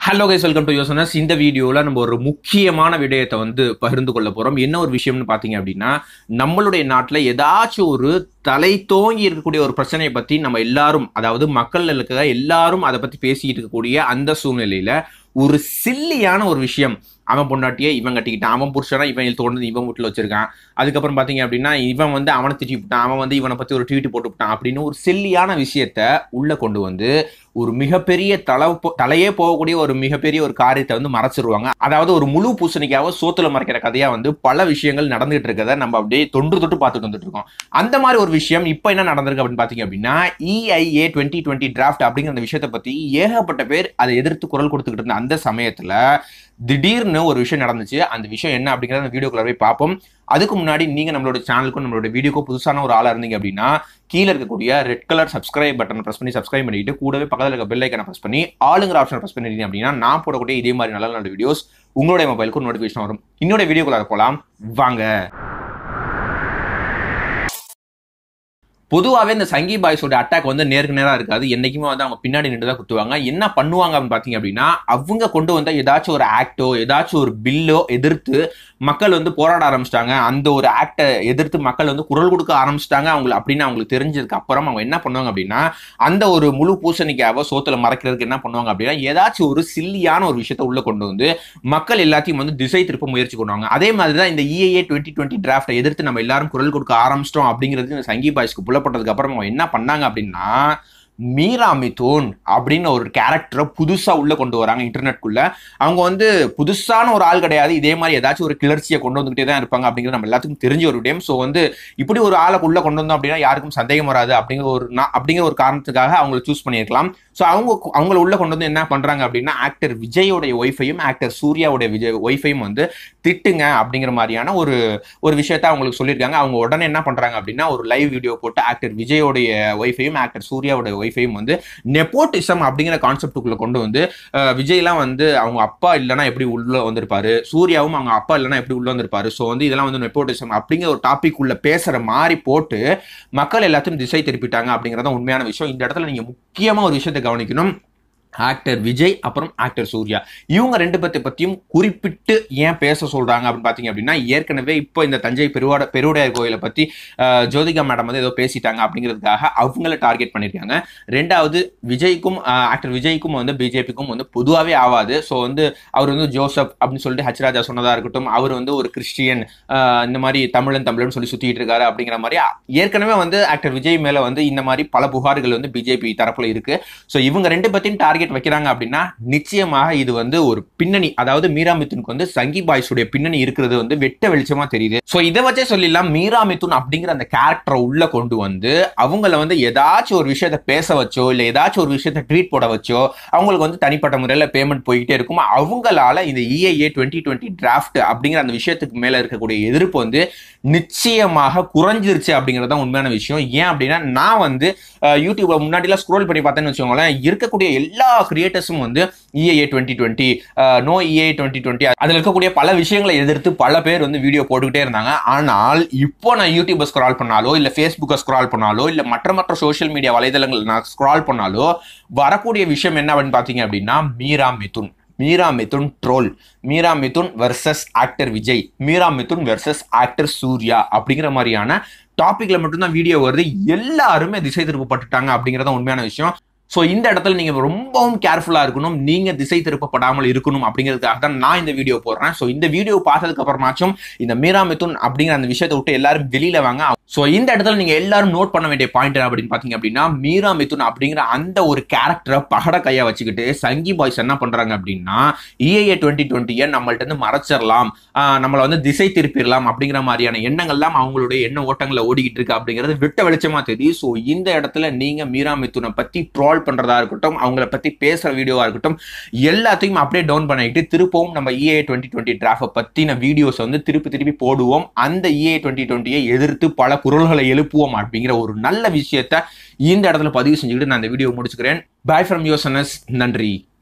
hello guys welcome to யோசனஸ் இந்த வீடியோவில் நம்ம ஒரு முக்கியமான விடயத்தை வந்து பகிர்ந்து கொள்ள போகிறோம் என்ன ஒரு விஷயம்னு பார்த்தீங்க அப்படின்னா நம்மளுடைய நாட்டில் ஏதாச்சும் ஒரு தலை தோங்கி இருக்கக்கூடிய ஒரு பிரச்சனையை பற்றி நம்ம எல்லாரும் அதாவது மக்கள் இருக்க எல்லாரும் அதை பற்றி பேசிக்கிட்டு இருக்கக்கூடிய அந்த சூழ்நிலையில் ஒரு சில்லியான ஒரு விஷயம் அவன் பொண்டாட்டியை இவன் கட்டிக்கிட்டான் அவன் புருஷனா இவன் தோணுது இவன் வீட்டில் வச்சிருக்கான் அதுக்கப்புறம் பார்த்தீங்க அப்படின்னா இவன் வந்து அவனை திட்டி விட்டான் அவன் வந்து இவனை பற்றி ஒரு ட்வீட் போட்டு விட்டான் அப்படின்னு ஒரு சில்லியான விஷயத்த உள்ளே கொண்டு வந்து ஒரு மிகப்பெரிய தலை போ- தலையே போகக்கூடிய ஒரு மிகப்பெரிய ஒரு காரியத்தை வந்து மறைச்சிருவாங்க அதாவது ஒரு முழு பூசணிக்காக சோத்துல மறைக்கிற கதையா வந்து பல விஷயங்கள் நடந்துகிட்டு இருக்கதை நம்ம அப்படியே தொன்று தொட்டு பார்த்துட்டு வந்துட்டு இருக்கோம் அந்த மாதிரி ஒரு விஷயம் இப்போ என்ன நடந்திருக்கு அப்படின்னு பார்த்தீங்க அப்படின்னா இஐஏ டுவெண்ட்டி டுவெண்ட்டி டிராஃப்ட் அப்படிங்கிற அந்த விஷயத்தை பத்தி ஏகப்பட்ட பேர் அதை எதிர்த்து குரல் கொடுத்துக்கிட்டு இருந்த அந்த சமயத்துல திடீர்னு ஒரு விஷயம் நடந்துச்சு அந்த விஷயம் என்ன அப்படிங்கிறத அந்த வீடியோக்குள்ள போய் பார்ப்போம் அதுக்கு முன்னாடி நீங்க நம்மளோட சேனலுக்கும் நம்மளோட வீடியோக்கும் புதுசான ஒரு ஆளா இருந்தீங்க அப்படின்னா கீழே இருக்கக்கூடிய red colour subscribe button press பண்ணி சப்ஸ்கிரைப் பண்ணிட்டு கூடவே பக்கத்தில் இருக்க பெல் ஐக்கனை பிரஸ் பண்ணி ஆளுங்கிற ஆப்ஷன் பிரஸ் பண்ணிட்டீங்க அப்படின்னா நான் போடக்கூடிய இதே மாதிரி நல்ல நல்ல வீடியோஸ் உங்களுடைய மொபைலுக்கு நோட்டிஃபிகேஷன் வரும் இன்னொரு வீடியோக்குள்ள போகலாம் வாங்க பொதுவாகவே இந்த சங்கி பாய்ஸோட அட்டாக் வந்து நேருக்கு நேராக இருக்காது என்னைக்குமே வந்து அவங்க பின்னாடி நின்று தான் குத்துவாங்க என்ன பண்ணுவாங்க அப்படின்னு பார்த்தீங்க அப்படின்னா அவங்க கொண்டு வந்த ஏதாச்சும் ஒரு ஆக்டோ ஏதாச்சும் ஒரு பில்லோ எதிர்த்து மக்கள் வந்து போராட ஆரம்பிச்சிட்டாங்க அந்த ஒரு ஆக்டை எதிர்த்து மக்கள் வந்து குரல் கொடுக்க ஆரம்பிச்சிட்டாங்க அவங்களுக்கு அப்படின்னு அவங்களுக்கு தெரிஞ்சதுக்கு அப்புறம் அவங்க என்ன பண்ணுவாங்க அப்படின்னா அந்த ஒரு முழு பூசணிக்காவோ சோத்துல மறைக்கிறதுக்கு என்ன பண்ணுவாங்க அப்படின்னா ஏதாச்சும் ஒரு சில்லியான ஒரு விஷயத்த உள்ள கொண்டு வந்து மக்கள் எல்லாத்தையும் வந்து திசை திருப்ப முயற்சி பண்ணுவாங்க அதே மாதிரி தான் இந்த இஏஏ டுவெண்ட்டி டுவெண்ட்டி டிராஃப்டை எதிர்த்து நம்ம எல்லாரும் குரல் கொடுக்க ஆரம்பிச்சிட்டோம் அப்படிங்கிறது இந்த சங்கி பாய்ஸ்க்கு புலப்பட்டதுக்கு அப்புறம் அவங்க என்ன பண்ணாங்க அப்படின்னா மீரா மிதுன் அப்படின்னு ஒரு கேரக்டரை புதுசா உள்ள கொண்டு வராங்க இன்டர்நெட்குள்ள அவங்க வந்து புதுசான ஒரு ஆள் கிடையாது இதே மாதிரி ஏதாச்சும் ஒரு கிளர்ச்சியை கொண்டு வந்துகிட்டே தான் இருப்பாங்க அப்படிங்கிறது நம்ம எல்லாத்துக்கும் தெரிஞ்ச ஒரு விடயம் ஸோ வந்து இப்படி ஒரு ஆளை உள்ள கொண்டு வந்தோம் அப்படின்னா யாருக்கும் சந்தேகம் வராது அப்படிங்கிற ஒரு நா- அப்படிங்கிற ஒரு காரணத்துக்காக அவங்களை சூஸ் பண்ணியிருக்கலாம் ஸோ அவங்க அவங்கள உள்ள கொண்டு வந்து என்ன பண்றாங்க அப்படின்னா ஆக்டர் விஜயோடைய ஒய்ஃபையும் ஆக்டர் சூர்யாவுடைய விஜய் ஒய்ஃபையும் வந்து திட்டுங்க அப்படிங்கிற மாதிரியான ஒரு ஒரு விஷயத்த அவங்களுக்கு சொல்லியிருக்காங்க அவங்க உடனே என்ன பண்றாங்க அப்படின்னா ஒரு லைவ் வீடியோ போட்டு ஆக்டர் விஜயோடைய ஒய்ஃபையும் ஆக்டர் சூர்யாவுடைய ஒய்ஃபையும் வந்து நெப்போட்டிசம் அப்படிங்கிற கான்செப்டுக்குள்ள கொண்டு வந்து அஹ், விஜய்லாம் வந்து அவங்க அப்பா இல்லைன்னா எப்படி உள்ள வந்திருப்பாரு சூர்யாவும் அவங்க அப்பா இல்லைன்னா எப்படி உள்ள வந்திருப்பாரு ஸோ வந்து இதெல்லாம் வந்து நெப்போட்டிசம் அப்படிங்கிற ஒரு டாபிக் உள்ள பேசுற மாதிரி போட்டு மக்கள் எல்லாத்தையும் திசை திருப்பிட்டாங்க அப்படிங்கறத உண்மையான விஷயம் இந்த இடத்துல நீங்க முக்கியமா ஒரு விஷயத்தை கவனிக்கணும் ஆக்டர் விஜய் அப்புறம் ஆக்டர் சூர்யா இவங்க ரெண்டு பேர்த்தை பத்தியும் குறிப்பிட்டு ஏன் பேச சொல்றாங்க அப்படின்னு பாத்தீங்க அப்படின்னா ஏற்கனவே இப்போ இந்த தஞ்சை பெருவாட பெருவுடையார் கோயிலை பத்தி அஹ், ஜோதிகா மேடம் வந்து ஏதோ பேசிட்டாங்க அப்படிங்கிறதுக்காக அவங்கள டார்கெட் பண்ணியிருக்காங்க ரெண்டாவது விஜய்க்கும் ஆக்டர் விஜய்க்கும் வந்து பிஜேபிக்கும் வந்து பொதுவாகவே ஆகாது ஸோ வந்து அவர் வந்து ஜோசப் அப்படின்னு சொல்லிட்டு ஹச்ராஜா சொன்னதா இருக்கட்டும் அவர் வந்து ஒரு கிறிஸ்டியன் ஆஹ் இந்த மாதிரி தமிழன் தமிழன் சொல்லி சுத்திட்டு இருக்காரு அப்படிங்கிற மாதிரி அ- ஏற்கனவே வந்து ஆக்டர் விஜய் மேல வந்து இந்த மாதிரி பல புகார்கள் வந்து பிஜேபி தரப்புல இருக்கு ஸோ இவங்க ரெண்டு பத்தியும் டார்கெட் வைக்கிறாங்க அப்படின்னா நிச்சயமாக இது வந்து ஒரு பின்னணி அதாவது மீரா மிதுனுக்கு வந்து சங்கி பாய்ஸுடைய பின்னணி இருக்கிறது வந்து வெட்ட வெளிச்சமா தெரியுது ஸோ இதை வச்சே சொல்லிடலாம் மீரா மிதுன் அப்படிங்கிற அந்த கேரக்டரை உள்ள கொண்டு வந்து அவங்கள வந்து ஏதாச்சும் ஒரு விஷயத்த பேச வச்சோ இல்ல ஏதாச்சும் ஒரு விஷயத்த ட்வீட் போட வச்சோ அவங்களுக்கு வந்து தனிப்பட்ட முறையில் பேமெண்ட் போய்கிட்டே இருக்கும் அவங்களால இந்த இஏஏ டுவெண்ட்டி டுவெண்ட்டி டிராஃப்ட் அப்படிங்கிற அந்த விஷயத்துக்கு மேல இருக்கக்கூடிய எதிர்ப்பு வந்து நிச்சயமாக குறைஞ்சிருச்சு அப்படிங்கிறது தான் உண்மையான விஷயம் ஏன் அப்படின்னா நான் வந்து அஹ், யூடியூப்ல முன்னாடிலாம் ஸ்க்ரோல் பண்ணி பார்த்தேன்னு வச்சுக்கோங்களேன் இருக்கக்கூடிய எல்லா கிரியேட்டர்ஸும் வந்து EIA twenty twenty no EIA twenty twenty அதில் இருக்கக்கூடிய பல விஷயங்களை எதிர்த்து பல பேர் வந்து வீடியோ போட்டுக்கிட்டே இருந்தாங்க ஆனால் இப்போ நான் யூடியூப்பை ஸ்க்ரால் பண்ணாலோ இல்லை ஃபேஸ்புக்கை ஸ்க்ரால் பண்ணாலோ இல்லை மற்ற மற்ற சோஷியல் மீடியா வலைதளங்கள் நான் ஸ்க்ரால் பண்ணாலோ வரக்கூடிய விஷயம் என்ன அப்படின்னு பார்த்தீங்க அப்படின்னா Meera Mithun Meera Mithun troll Meera Mithun versus actor Vijay Meera Mithun versus actor Surya அப்படிங்கிற மாதிரியான டாபிக்ல மட்டும்தான் வீடியோ வருது எல்லாருமே திசை திருப்பப்பட்டுட்டாங்க அப்படிங்கறது உண்மையான விஷயம் ஸோ இந்த இடத்துல நீங்க ரொம்பவும் கேர்ஃபுல்லா இருக்கணும் நீங்க திசை திருப்பப்படாமல் இருக்கணும் அப்படிங்கிறதுக்காக தான் நான் இந்த வீடியோ போடுறேன் ஸோ இந்த வீடியோ பார்த்ததுக்கு அப்புறமாச்சும் இந்த மீரா மிதுன் அப்படிங்கிற அந்த விஷயத்தை விட்டு எல்லாரும் வெளியில வாங்க ஸோ இந்த இடத்துல நீங்க எல்லாரும் நோட் பண்ண வேண்டிய பாயிண்ட் என்ன அப்படின்னு பாத்தீங்க அப்படின்னா மீரா மிதுன் அப்படிங்கிற அந்த ஒரு கேரக்டரை பகட கையா வச்சுக்கிட்டு சங்கி பாய்ஸ் என்ன பண்றாங்க அப்படின்னா இஏஏ டுவெண்ட்டி டுவெண்ட்டியை நம்மள்ட்ட இருந்து மறைச்சிடலாம் ஆஹ் நம்மளை வந்து திசை திருப்பிடலாம் அப்படிங்கிற மாதிரியான எண்ணங்கள்லாம் அவங்களுடைய எண்ண ஓட்டங்களை ஓடிக்கிட்டு இருக்கு அப்படிங்கிறது விட்ட வெளிச்சமா தெரியும் ஸோ இந்த இடத்துல நீங்க மீரா மிதுனை பத்தி ட்ரால் பண்றதா இருக்கட்டும் அவங்கள பத்தி பேசுற வீடியோவா இருக்கட்டும் எல்லாத்தையும் அப்படியே டவுன் பண்ணிட்டு திருப்பவும் நம்ம இஏ டுவெண்ட்டி டுவெண்ட்டி டிராஃபை பத்தின வீடியோஸ் வந்து திருப்பி திருப்பி போடுவோம் அந்த இஏ டுவெண்ட்டி டுவெண்ட்டியை எதிர்த்து பல குரல்களை எழுப்புவோம் அப்படிங்கிற ஒரு நல்ல விஷயத்த இந்த இடத்துல பதிவு செஞ்சுக்கிட்டு நான் இந்த வீடியோ முடிச்சுக்கிறேன் பாய் ஃப்ரம் யோசனஸ் நன்றி